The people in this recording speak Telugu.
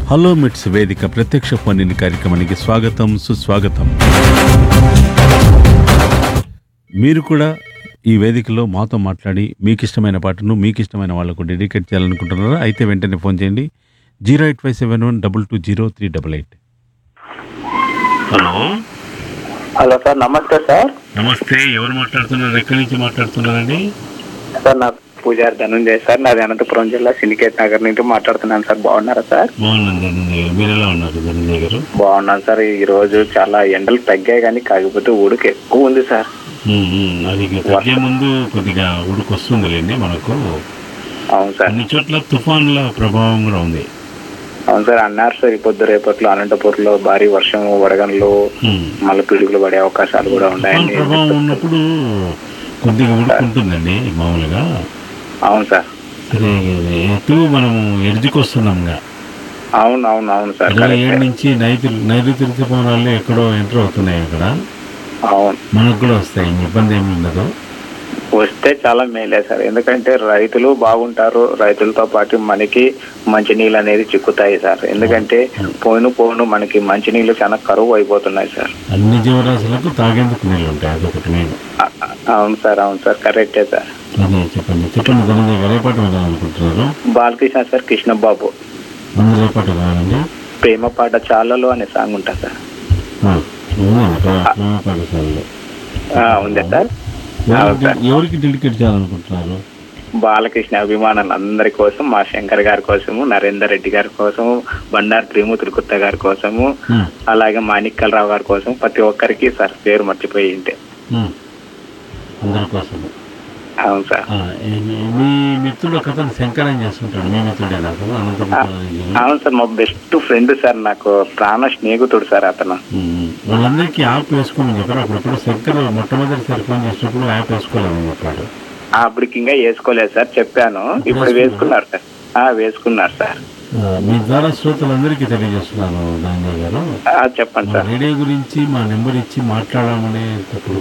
హలో మిట్స్ వేదిక ప్రత్యక్ష ఫోన్ ఇన్ కార్యక్రమానికి స్వాగతం సుస్వాగతం మీరు కూడా ఈ వేదికలో మాతో మాట్లాడి మీకు ఇష్టమైన పాటను మీకు ఇష్టమైన వాళ్లకు డెడికేట్ చేయాలనుకుంటున్నారా అయితే వెంటనే ఫోన్ చేయండి zero eight five seven one double two zero three double eight hello hello sir నమస్తే సార్ నమస్తే ఎవరు మాట్లాడుతున్నారు ఎక్కడి నుంచి మాట్లాడుతున్నారండి సార్ నా పూజారి ధనుంజయ్ సార్ నాది అనంతపురం జిల్లా సిండికేట్ నగర్ నుంచి మాట్లాడుతున్నాను సార్ బాగున్నారా సార్ బాగున్నాను ధనంజయ్ గారు మీరు ఎలా ఉన్నారు ధనంజయ్ గారు బాగున్నాను సార్ ఈ రోజు చాలా ఎండలు తగ్గాయి కానీ కాకపోతే ఉడుకు ఎక్కువ ఉంది సార్ ఉమ్, ఉమ్, అది ఇక తగ్గే ముందు కొద్దిగా ఉడుకు వస్తుందిలేండి మనకు అవును సార్ అన్ని చోట్ల తుఫాన్ల ప్రభావం కూడా ఉంది అవును సార్ అన్నారు సార్ ఈ పొద్దు రేపట్లో అనంతపురంలో భారీ వర్షం వడగండ్లు ఉమ్. మళ్ళీ పిడుగులు పడే అవకాశాలు కూడా తుఫాన్ ఉన్నాయండి ప్రభావం ఉన్నప్పుడు కొద్దిగా ఉడుకుంటుందండి మామూలుగా అవును సార్ సరే ఎటు మనము ఎడ్జికి వస్తున్నాంగా అవును అవును అవును సార్ ఇరవై ఏడు కరెక్టే. నుంచి నైరుతి నైరుతి ఋతుపవనాలు ఎక్కడో ఎంటర్ అవుతున్నాయి అక్కడ అవును మనకు కూడా వస్తాయి ఇబ్బంది ఏమి ఉండదు వస్తే చాలా మేలే సార్ ఎందుకంటే రైతులు బాగుంటారు రైతులతో పాటు మనకి మంచినీళ్ళు అనేది చిక్కుతాయి సార్ ఎందుకంటే పోను పోను మనకి మంచినీళ్ళు చాలా కరువు అయిపోతున్నాయి సార్ అన్ని జీవరాశులకు తాగేందుకు నీళ్ళు ఉంటాయి అదొకటి మెయిన్ అ- అ- అవును సార్ అవును సార్ కరెక్టే సార్ అదే చెప్పండి చెప్పండి ధనంజయ్ గారు ఏ పాట వినాలనుకుంటున్నారు బాలకృష్ణ సార్ కృష్ణబాబు అందరూ ఏ పాట కావాలండి ప్రేమ పాట చాలలో అనే సాంగ్ ఉంటుంది సార్ ఆ, ఉందండి ప్రేమ ప్రేమ పాఠశాలలో ఆ, ఉందా సార్ అవును సార్ ఎవరికి ఎవరికి డెడికేట్ చేయాలనుకుంటున్నారు బాలకృష్ణ అభిమానులు అందరి కోసం మా శంకర్ గారి కోసము నరేందర్ రెడ్డి గారి కోసము బండారు త్రిమూర్తులు గుత్త గారి కోసము ఉమ్, అలాగే మాణిక్కలరావు గారి కోసం ప్రతి ఒక్కరికి సార్ పేరు మర్చిపోయి ఉంటే ఉమ్. అందరి కోసం అవును సార్ ఆ, ఈ- మీ- మీ మిత్రుడు ఒక అతను శంకరం చేస్తుంటాడు మీ మిత్రుడే నాకు అనంతపురం జిల్లా. అవును సార్ మా బెస్ట్ ఫ్రెండ్ సార్ నాకు ప్రాణ స్నేహితుడు సార్ అతను ఉమ్, వాళ్ళందరికీ యాప్ వేసుకోమని చెప్పారు అప్పుడప్పుడు శంకర్ మొట్టమొదటిసారి ఫోన్ చేసినప్పుడు యాప్ వేసుకోవాలని చెప్పాడు ఆ, అప్పటికి ఇంకా వేసుకోలేదు సార్ చెప్పాను ఇప్పుడు వేసుకున్నారు సార్ ఆ, వేసుకున్నారు సార్ ఆ, మీ ద్వారా శ్రోతలందరికీ తెలియజేస్తున్నాను ధనంజయ్ గారు ఆ, చెప్పండి మా సార్ రేడియో గురించి మా నెంబర్ ఇచ్చి మాట్లాడమనేటప్పుడు